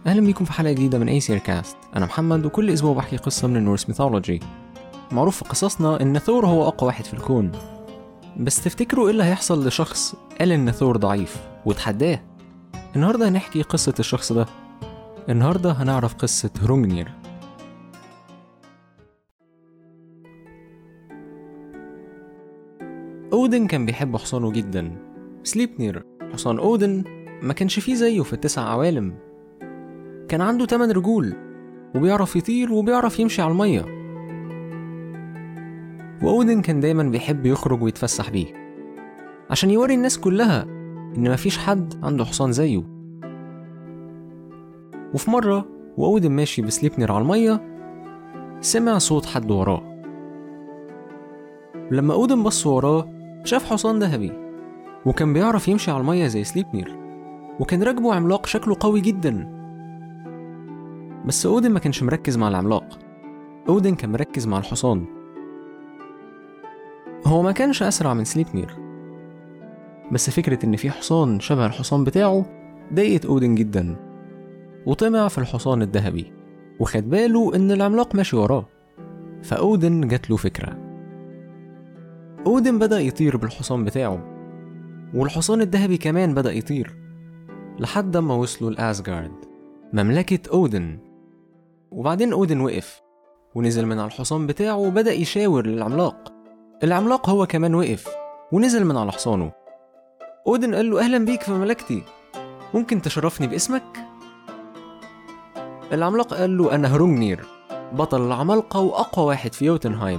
أهلا بيكم في حلقة جديدة من أيسير كاست أنا محمد وكل أسبوع بحكي قصة من النورس ميثولوجي معروف في قصصنا إن ثور هو أقوى واحد في الكون بس تفتكروا إيه اللي هيحصل لشخص قال إن ثور ضعيف وتحداه النهاردة هنحكي قصة الشخص ده النهاردة هنعرف قصة هرونجنير أودن كان بيحب حصانه جدا سليبنير حصان أودن ما كانش فيه زيه في التسع عوالم كان عنده تمن رجول وبيعرف يطير وبيعرف يمشي على المية وأودن كان دايما بيحب يخرج ويتفسح بيه عشان يوري الناس كلها إن مفيش حد عنده حصان زيه وفي مرة وأودن ماشي بسليبنر على المية سمع صوت حد وراه لما أودن بص وراه شاف حصان ذهبي وكان بيعرف يمشي على المية زي سليبنر وكان راكبه عملاق شكله قوي جدا بس أودن ما كانش مركز مع العملاق أودن كان مركز مع الحصان هو ما كانش أسرع من سليبنير بس فكرة إن في حصان شبه الحصان بتاعه ضايقت أودن جدا وطمع في الحصان الذهبي وخد باله إن العملاق ماشي وراه فأودن جات له فكرة أودن بدأ يطير بالحصان بتاعه والحصان الذهبي كمان بدأ يطير لحد ما وصلوا لأسجارد مملكة أودن وبعدين أودن وقف ونزل من على الحصان بتاعه وبدأ يشاور للعملاق العملاق هو كمان وقف ونزل من على حصانه أودن قال له أهلا بيك في مملكتي ممكن تشرفني باسمك؟ العملاق قال له أنا هرونجنير بطل العمالقة وأقوى واحد في يوتنهايم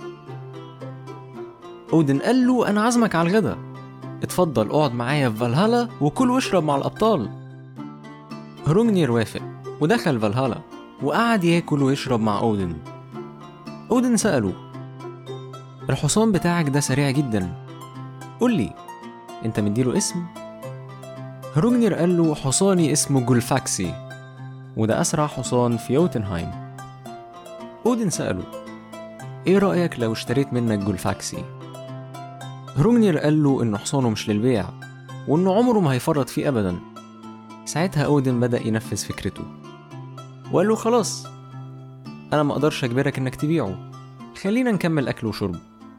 أودن قال له أنا عازمك على الغدا اتفضل اقعد معايا في فالهالا وكل واشرب مع الأبطال هرونجنير وافق ودخل فالهالا وقعد ياكل ويشرب مع أودن أودن سأله الحصان بتاعك ده سريع جدا قول لي انت مديله اسم هروجنر قال له حصاني اسمه جولفاكسي وده أسرع حصان في يوتنهايم أودن سأله إيه رأيك لو اشتريت منك جولفاكسي؟ هروجنر قال له إن حصانه مش للبيع وإنه عمره ما هيفرط فيه أبدا ساعتها أودن بدأ ينفذ فكرته وقال له خلاص أنا ما أقدرش أجبرك إنك تبيعه خلينا نكمل أكل وشرب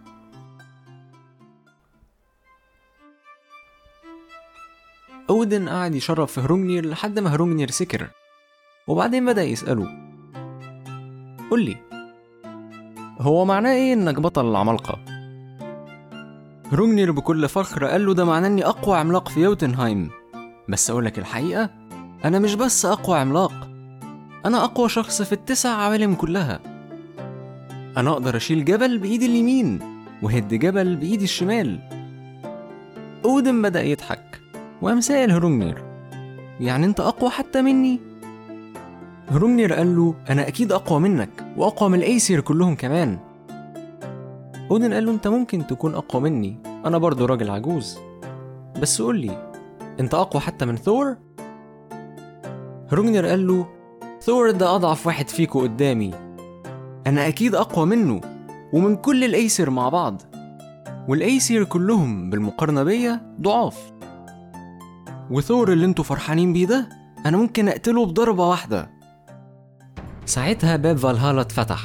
أودن قعد يشرب في هرونجنير لحد ما هرونجنير سكر وبعدين بدأ يسأله قول لي هو معناه إيه إنك بطل العمالقة؟ هرونجنير بكل فخر قال له ده معناه إني أقوى عملاق في يوتنهايم بس أقولك الحقيقة أنا مش بس أقوى عملاق أنا أقوى شخص في التسع عوالم كلها أنا أقدر أشيل جبل بإيدي اليمين وهد جبل بإيدي الشمال أودن بدأ يضحك وقام سائل هرونجنير يعني أنت أقوى حتى مني؟ هرونجنير قال له أنا أكيد أقوى منك وأقوى من الأيسير كلهم كمان أودن قال له أنت ممكن تكون أقوى مني أنا برضو راجل عجوز بس قول لي أنت أقوى حتى من ثور؟ هرونجنير قال له ثور ده أضعف واحد فيكو قدامي أنا أكيد أقوى منه ومن كل الأيسر مع بعض والأيسر كلهم بالمقارنة بيا ضعاف وثور اللي انتوا فرحانين بيه ده أنا ممكن أقتله بضربة واحدة ساعتها باب فالهالا اتفتح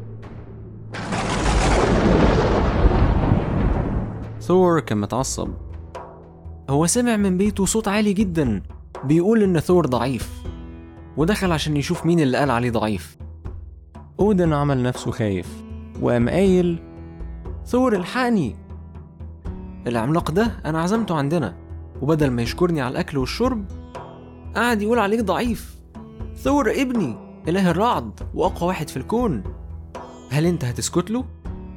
ثور كان متعصب هو سمع من بيته صوت عالي جدا بيقول إن ثور ضعيف ودخل عشان يشوف مين اللي قال عليه ضعيف أودن عمل نفسه خايف وقام قايل ثور الحقني العملاق ده أنا عزمته عندنا وبدل ما يشكرني على الأكل والشرب قعد يقول عليك ضعيف ثور ابني إله الرعد وأقوى واحد في الكون هل أنت هتسكت له؟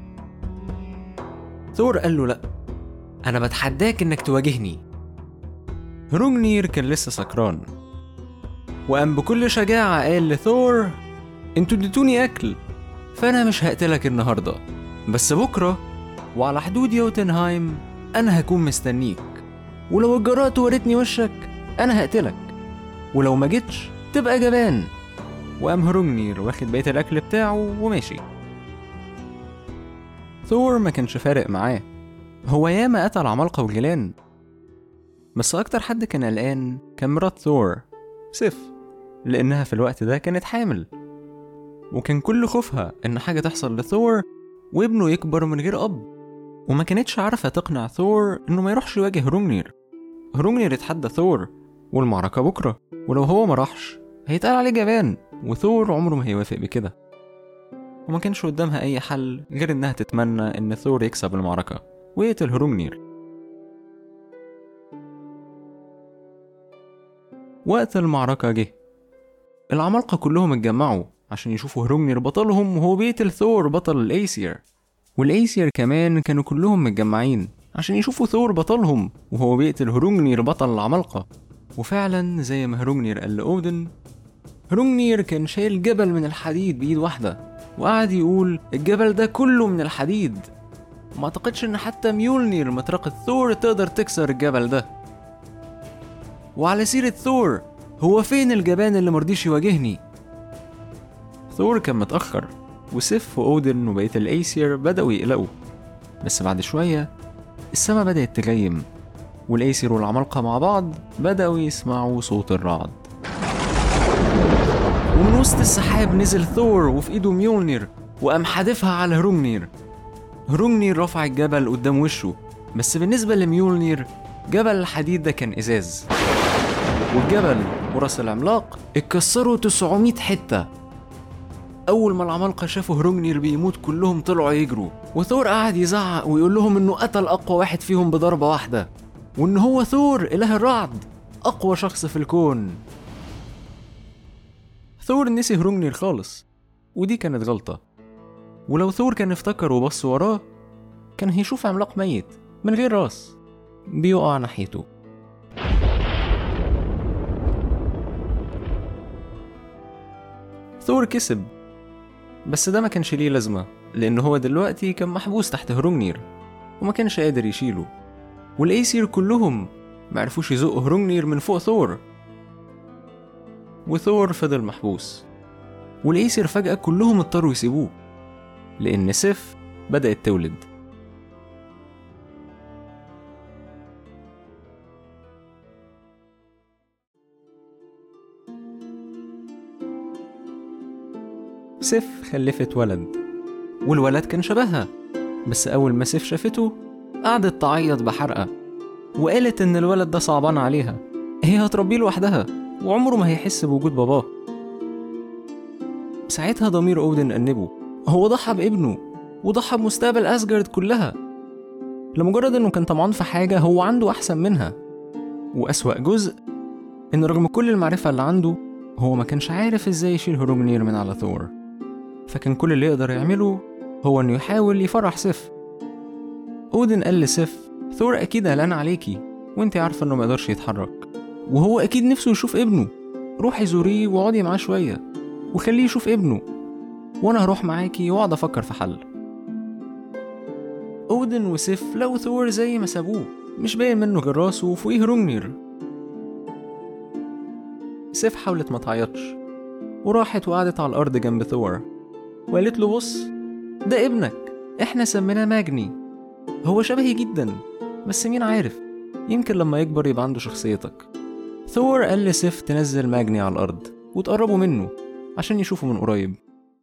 ثور قال له لأ أنا بتحداك إنك تواجهني هرونجنير كان لسه سكران وقام بكل شجاعة قال لثور انتوا اديتوني أكل فأنا مش هقتلك النهاردة بس بكرة وعلى حدود يوتنهايم أنا هكون مستنيك ولو اتجرأت وريتني وشك أنا هقتلك ولو ما جيتش تبقى جبان وقام هرونجنير واخد بقية الأكل بتاعه وماشي ثور ما كانش فارق معاه هو ياما قتل عمالقة وجيلان بس أكتر حد كان قلقان كان مرات ثور سيف لأنها في الوقت ده كانت حامل وكان كل خوفها إن حاجة تحصل لثور وابنه يكبر من غير أب وما كانتش عارفة تقنع ثور إنه ما يروحش يواجه هرونجنير هرونجنير اتحدى ثور والمعركة بكرة ولو هو ما راحش هيتقال عليه جبان وثور عمره ما هيوافق بكده وما كانش قدامها أي حل غير إنها تتمنى إن ثور يكسب المعركة ويقتل هرونجنير وقت المعركة جه العمالقة كلهم اتجمعوا عشان يشوفوا هرونجنير بطلهم وهو بيقتل ثور بطل الأيسير والأيسير كمان كانوا كلهم متجمعين عشان يشوفوا ثور بطلهم وهو بيقتل هرونجنير بطل العمالقة وفعلا زي ما هرونجنير قال لأودن هرونجنير كان شايل جبل من الحديد بإيد واحدة وقعد يقول الجبل ده كله من الحديد ما اعتقدش ان حتى ميولنير مطرقة ثور تقدر تكسر الجبل ده وعلى سيرة ثور هو فين الجبان اللي مرضيش يواجهني ثور كان متأخر وسيف وأودن وبقية الأيسير بدأوا يقلقوا بس بعد شوية السما بدأت تغيم والأيسير والعمالقة مع بعض بدأوا يسمعوا صوت الرعد ومن وسط السحاب نزل ثور وفي ايده ميولنير وقام حادفها على هرونجنير هرونجنير رفع الجبل قدام وشه بس بالنسبة لميولنير جبل الحديد ده كان إزاز والجبل وراس العملاق اتكسروا 900 حتة أول ما العمالقة شافوا هرونجنير بيموت كلهم طلعوا يجروا وثور قعد يزعق ويقول لهم إنه قتل أقوى واحد فيهم بضربة واحدة وإن هو ثور إله الرعد أقوى شخص في الكون ثور نسي هرونجنير خالص ودي كانت غلطة ولو ثور كان افتكر وبص وراه كان هيشوف عملاق ميت من غير راس بيقع ناحيته ثور كسب بس ده ما كانش ليه لازمة لأن هو دلوقتي كان محبوس تحت هرونجنير وما كانش قادر يشيله والأيسير كلهم معرفوش يزقوا هرونجنير من فوق ثور وثور فضل محبوس والأيسير فجأة كلهم اضطروا يسيبوه لأن سيف بدأت تولد سيف خلفت ولد والولد كان شبهها بس أول ما سيف شافته قعدت تعيط بحرقة وقالت إن الولد ده صعبان عليها هي هتربيه لوحدها وعمره ما هيحس بوجود باباه ساعتها ضمير أودن أنبه هو ضحى بابنه وضحى بمستقبل أسجارد كلها لمجرد إنه كان طمعان في حاجة هو عنده أحسن منها وأسوأ جزء إن رغم كل المعرفة اللي عنده هو ما كانش عارف إزاي يشيل هرومنير من على ثور فكان كل اللي يقدر يعمله هو إنه يحاول يفرح سيف أودن قال لسيف ثور أكيد قلقان عليكي وانت عارفة إنه مقدرش يتحرك وهو أكيد نفسه يشوف ابنه روحي زوريه واقعدي معاه شوية وخليه يشوف ابنه وأنا هروح معاكي وأقعد أفكر في حل أودن وسيف لقوا ثور زي ما سابوه مش باين منه غير راسه وفوقيه هرونجنير سيف حاولت ما تعيطش وراحت وقعدت على الأرض جنب ثور وقالت له بص ده ابنك احنا سميناه ماجني هو شبهي جدا بس مين عارف يمكن لما يكبر يبقى عنده شخصيتك ثور قال لسيف تنزل ماجني على الأرض وتقربوا منه عشان يشوفوا من قريب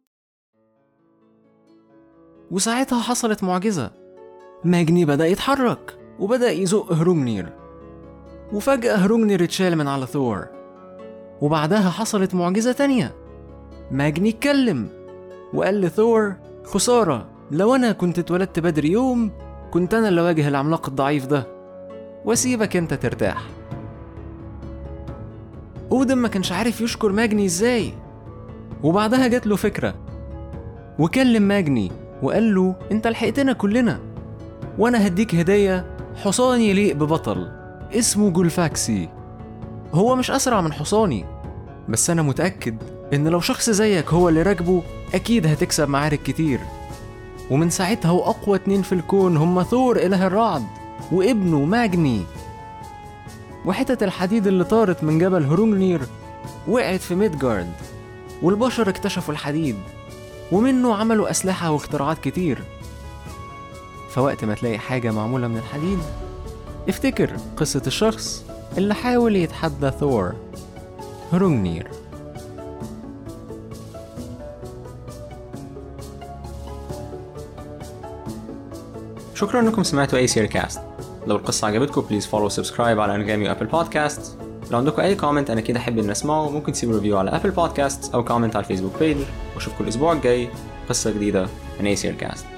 وساعتها حصلت معجزة ماجني بدأ يتحرك وبدأ يزق هرونجنير وفجأة هرونجنير اتشال من على ثور وبعدها حصلت معجزة تانية ماجني اتكلم وقال لثور خسارة لو أنا كنت اتولدت بدري يوم كنت أنا اللي واجه العملاق الضعيف ده واسيبك انت ترتاح اودن ما كانش عارف يشكر ماجني ازاي وبعدها جات له فكرة وكلم ماجني وقال له انت لحقتنا كلنا وانا هديك هدية حصان يليق ببطل اسمه جولفاكسي هو مش اسرع من حصاني بس انا متأكد ان لو شخص زيك هو اللي راكبه اكيد هتكسب معارك كتير ومن ساعتها هو اقوى اتنين في الكون هما ثور اله الرعد وابنه ماجني وحتة الحديد اللي طارت من جبل هرونجنير وقعت في ميدجارد والبشر اكتشفوا الحديد ومنه عملوا أسلحة واختراعات كتير فوقت ما تلاقي حاجة معمولة من الحديد افتكر قصة الشخص اللي حاول يتحدى ثور هرونجنير شكرا انكم سمعتوا اي سير كاست لو القصة عجبتكم بليز فولو سبسكرايب على انغامي وابل بودكاست لو عندكم اي كومنت انا كده احب ان اسمعه ممكن تسيبوا ريفيو على ابل بودكاست او كومنت على الفيسبوك بيج واشوفكم الاسبوع الجاي قصة جديدة من اي سير كاست